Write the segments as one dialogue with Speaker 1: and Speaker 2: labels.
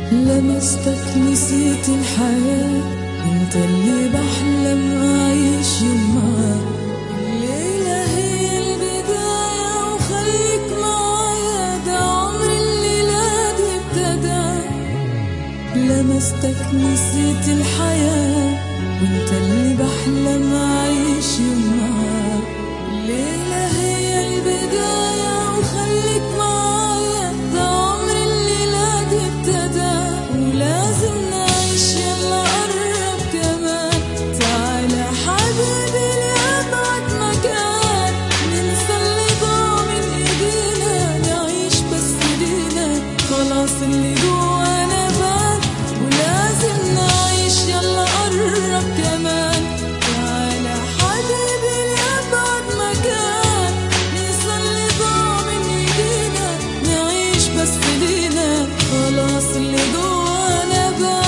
Speaker 1: لمستك نسيت الحياة انت اللي بحلم اعيش يوم معاك الليلة هي البداية وخليك معايا ده عمر الليلة دي ابتدى لمستك نسيت الحياة وانت اللي بحلم اعيش يوم معاك الليلة هي البداية وخليك معايا ده عمر الليلة دي ابتدى ولازم نعيش يلا قرب كمان تعالى حبيبي لأبعد مكان ننسى اللي ضاع من ايدينا نعيش بس لينا خلاص اللي جوانا بان ولازم نعيش يلا قرب كمان تعالى حبيبي لأبعد مكان ننسى اللي ضاع من ايدينا نعيش بس لينا خلاص اللي جوانا بان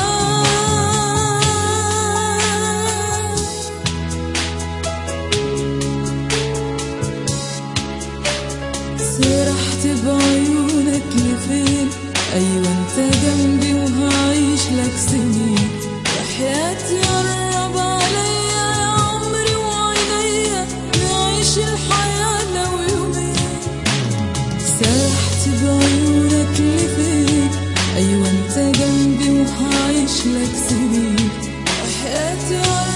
Speaker 1: سرحت بعيونك لفين أيوة أنت جنبي وهعيش لك سنين يا حياتي قرب عليا يا عمري وعينيا نعيش الحياة لو يومين سرحت بعيونك لفين أيوة أنت جنبي وهعيش لك سنين يا حياتي قرب